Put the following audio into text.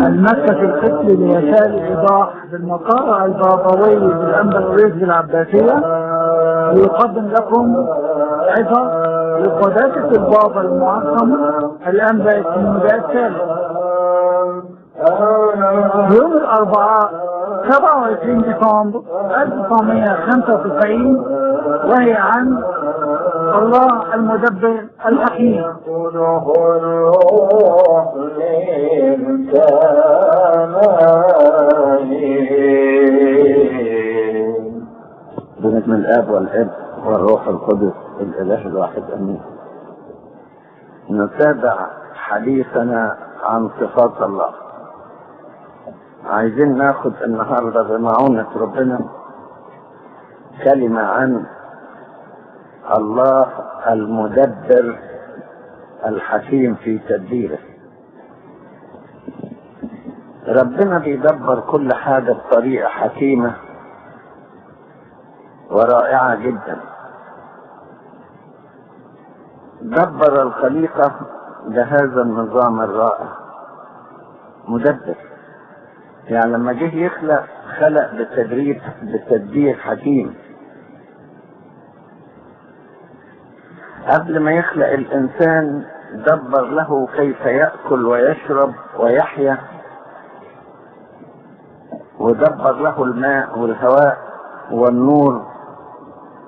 المكة القتل لوسائل الإيضاح بالمقارع البابوي بالأنبا الرئيس العباسية يقدم لكم عظة لقداسة البابا المعظم الأنبا التلميذ الثالث يوم الأربعاء 27 ديسمبر 1995 وهي عن الله المدبر الحكيم باسم الاب والاب والروح القدس الاله الواحد امين نتابع حديثنا عن صفات الله عايزين ناخد النهارده بمعونة ربنا كلمة عن الله المدبر الحكيم في تدبيره ربنا بيدبر كل حاجة بطريقة حكيمة ورائعة جدا دبر الخليقة بهذا النظام الرائع مدبر يعني لما جه يخلق خلق بتدريب بتدبير حكيم قبل ما يخلق الانسان دبر له كيف ياكل ويشرب ويحيا ودبر له الماء والهواء والنور